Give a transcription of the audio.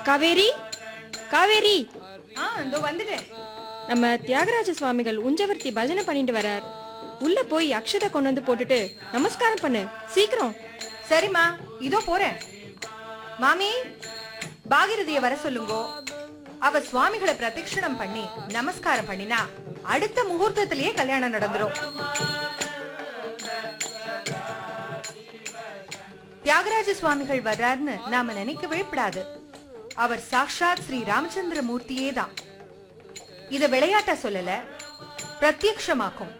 காவேரி காவேரி ஆ இதோ வந்துட்டேன் நம்ம தியாகராஜ சுவாமிகள் உஞ்சவர்த்தி பஜனை பண்ணிட்டு வரார் உள்ள போய் அக்ஷதை கொண்டு வந்து போட்டுட்டு நமஸ்காரம் பண்ணு சீக்கிரம் சரிம்மா இதோ போறேன் மாமி பாகிரதிய வர சொல்லுங்கோ அவ சுவாமிகளை பிரதட்சிணம் பண்ணி நமஸ்காரம் பண்ணினா அடுத்த முகூர்த்தத்திலேயே கல்யாணம் நடந்துரும் தியாகராஜ சுவாமிகள் வர்றாருன்னு நாம நினைக்கவே விடாது அவர் சாக்ஷாத் ஸ்ரீ ராமச்சந்திர மூர்த்தியே தான் இத விளையாட்டா சொல்லல பிரத்யக்ஷமாக்கும்